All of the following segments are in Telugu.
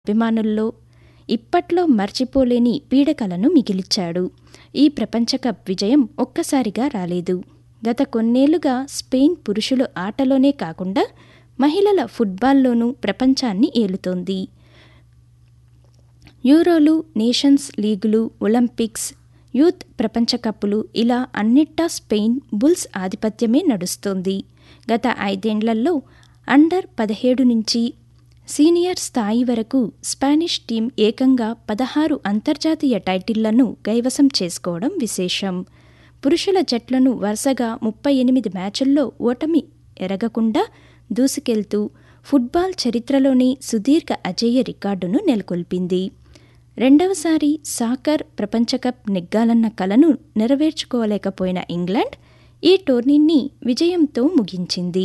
అభిమానుల్లో ఇప్పట్లో మర్చిపోలేని పీడకలను మిగిలిచ్చాడు ఈ ప్రపంచకప్ విజయం ఒక్కసారిగా రాలేదు గత కొన్నేళ్లుగా స్పెయిన్ పురుషుల ఆటలోనే కాకుండా మహిళల ఫుట్బాల్లోనూ ప్రపంచాన్ని ఏలుతోంది యూరోలు నేషన్స్ లీగులు ఒలింపిక్స్ యూత్ ప్రపంచకప్పులు ఇలా అన్నిట్టా స్పెయిన్ బుల్స్ ఆధిపత్యమే నడుస్తోంది గత ఐదేండ్లలో అండర్ పదిహేడు నుంచి సీనియర్ స్థాయి వరకు స్పానిష్ టీం ఏకంగా పదహారు అంతర్జాతీయ టైటిళ్లను కైవసం చేసుకోవడం విశేషం పురుషుల జట్లను వరుసగా ముప్పై ఎనిమిది మ్యాచుల్లో ఓటమి ఎరగకుండా దూసుకెళ్తూ ఫుట్బాల్ చరిత్రలోని సుదీర్ఘ అజేయ రికార్డును నెలకొల్పింది రెండవసారి సాకర్ ప్రపంచకప్ నెగ్గాలన్న కలను నెరవేర్చుకోలేకపోయిన ఇంగ్లాండ్ ఈ టోర్నీని విజయంతో ముగించింది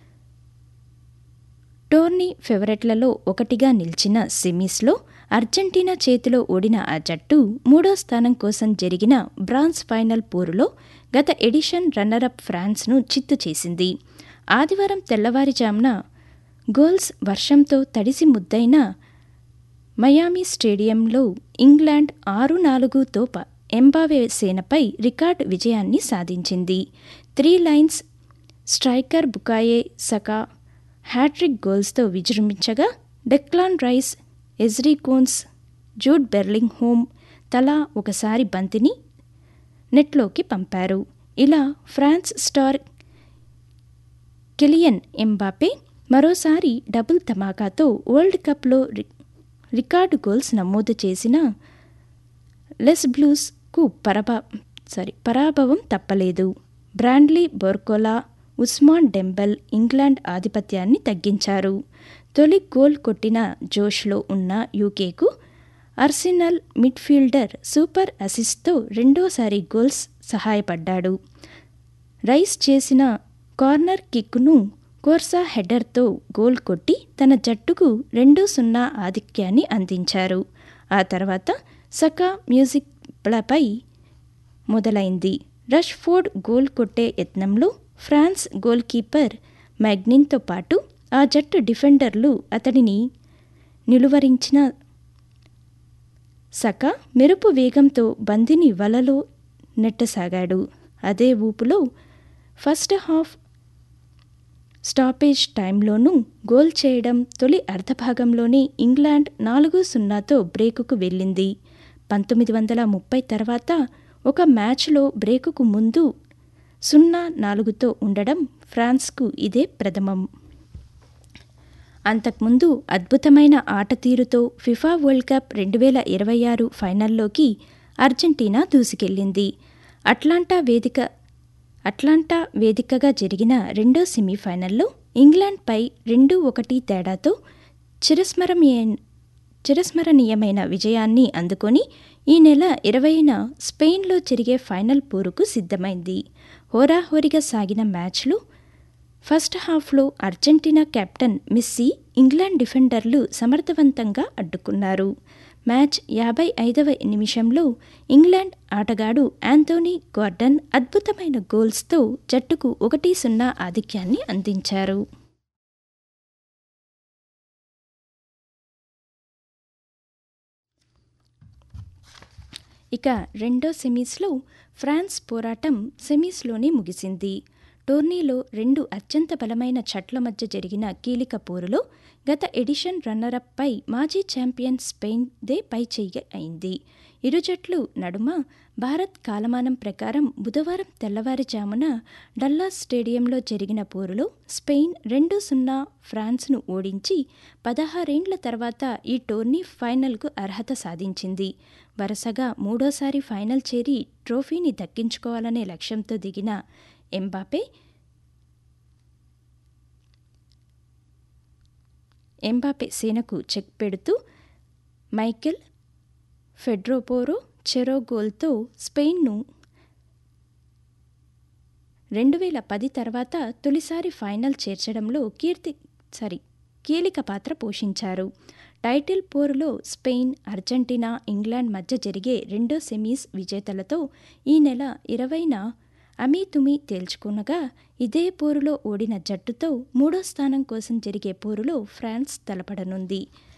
టోర్నీ ఫేవరెట్లలో ఒకటిగా నిలిచిన సెమీస్లో అర్జెంటీనా చేతిలో ఓడిన ఆ జట్టు మూడో స్థానం కోసం జరిగిన బ్రాంజ్ ఫైనల్ పోరులో గత ఎడిషన్ రన్నరప్ ఫ్రాన్స్ను చిత్తు చేసింది ఆదివారం తెల్లవారుజామున గోల్స్ వర్షంతో తడిసి ముద్దైన మయామి స్టేడియంలో ఇంగ్లాండ్ ఆరు నాలుగుతో ఎంబావే సేనపై రికార్డ్ విజయాన్ని సాధించింది three lions striker Bukayo Saka hat trick గోల్స్తో విజృంభించగా Declan Rice Ezri Konsa Jude Bellingham తలా ఒకసారి బంతిని నెట్లోకి పంపారు ఇలా ఫ్రాన్స్ స్టార్ కెలియన్ ఎంబాపే మరోసారి డబుల్ ధమాకాతో వరల్డ్ కప్లో రికార్డు గోల్స్ నమోదు చేసిన లెస్ బ్లూస్కు పరభా సారీ పరాభవం తప్పలేదు బ్రాండ్లీ బోర్కోలా ఉస్మాన్ డెంబెల్ ఇంగ్లాండ్ ఆధిపత్యాన్ని తగ్గించారు తొలి గోల్ కొట్టిన జోష్లో ఉన్న యూకేకు అర్సినల్ మిడ్ఫీల్డర్ సూపర్ అసిస్ట్తో రెండోసారి గోల్స్ సహాయపడ్డాడు రైస్ చేసిన కార్నర్ కిక్ను కోర్సా హెడర్తో గోల్ కొట్టి తన జట్టుకు రెండు సున్నా ఆధిక్యాన్ని అందించారు ఆ తర్వాత సకా మ్యూజిక్ ప్లపై మొదలైంది రష్ఫోర్డ్ గోల్ కొట్టే యత్నంలో ఫ్రాన్స్ గోల్ కీపర్ మ్యాగ్నిన్తో పాటు ఆ జట్టు డిఫెండర్లు అతడిని నిలువరించిన సక మెరుపు వేగంతో బందిని వలలో నెట్టసాగాడు అదే ఊపులో ఫస్ట్ హాఫ్ స్టాపేజ్ టైంలోనూ గోల్ చేయడం తొలి అర్ధభాగంలోనే ఇంగ్లాండ్ నాలుగు సున్నాతో బ్రేకుకు వెళ్ళింది పంతొమ్మిది వందల ముప్పై తర్వాత ఒక మ్యాచ్లో బ్రేకుకు ముందు సున్నా నాలుగుతో ఉండడం ఫ్రాన్స్కు ఇదే ప్రథమం అంతకుముందు అద్భుతమైన ఆట తీరుతో ఫిఫా వరల్డ్ కప్ రెండు వేల ఇరవై ఆరు ఫైనల్లోకి అర్జెంటీనా దూసుకెళ్లింది అట్లాంటా వేదిక అట్లాంటా వేదికగా జరిగిన రెండో సెమీఫైనల్లో ఇంగ్లాండ్పై రెండు ఒకటి తేడాతో చిరస్మరణీయ చిరస్మరణీయమైన విజయాన్ని అందుకొని ఈ నెల ఇరవైన స్పెయిన్లో జరిగే ఫైనల్ పోరుకు సిద్ధమైంది హోరాహోరీగా సాగిన మ్యాచ్లు ఫస్ట్ హాఫ్లో అర్జెంటీనా కెప్టెన్ మిస్సీ ఇంగ్లాండ్ డిఫెండర్లు సమర్థవంతంగా అడ్డుకున్నారు మ్యాచ్ యాభై ఐదవ నిమిషంలో ఇంగ్లాండ్ ఆటగాడు యాంథోనీ గార్డన్ అద్భుతమైన గోల్స్తో జట్టుకు ఒకటి సున్నా ఆధిక్యాన్ని అందించారు ఇక రెండో సెమీస్లో ఫ్రాన్స్ పోరాటం సెమీస్లోనే ముగిసింది టోర్నీలో రెండు అత్యంత బలమైన జట్ల మధ్య జరిగిన కీలిక పోరులో గత ఎడిషన్ రన్నరప్పై మాజీ ఛాంపియన్ స్పెయిన్దే పైచేయి అయింది ఇరు జట్లు నడుమ భారత్ కాలమానం ప్రకారం బుధవారం తెల్లవారుజామున డల్లాస్ స్టేడియంలో జరిగిన పోరులో స్పెయిన్ రెండు సున్నా ఫ్రాన్స్ను ఓడించి పదహారేండ్ల తర్వాత ఈ టోర్నీ ఫైనల్కు అర్హత సాధించింది వరుసగా మూడోసారి ఫైనల్ చేరి ట్రోఫీని దక్కించుకోవాలనే లక్ష్యంతో దిగిన ఎంబాపే ఎంబాపే సేనకు చెక్ పెడుతూ మైకెల్ ఫెడ్రోపోరో చెరో గోల్తో స్పెయిన్ను రెండు వేల పది తర్వాత తొలిసారి ఫైనల్ చేర్చడంలో కీర్తి సారీ కీలక పాత్ర పోషించారు టైటిల్ పోరులో స్పెయిన్ అర్జెంటీనా ఇంగ్లాండ్ మధ్య జరిగే రెండో సెమీస్ విజేతలతో ఈ నెల ఇరవైన అమీతుమీ తేల్చుకునగా ఇదే పోరులో ఓడిన జట్టుతో మూడో స్థానం కోసం జరిగే పోరులో ఫ్రాన్స్ తలపడనుంది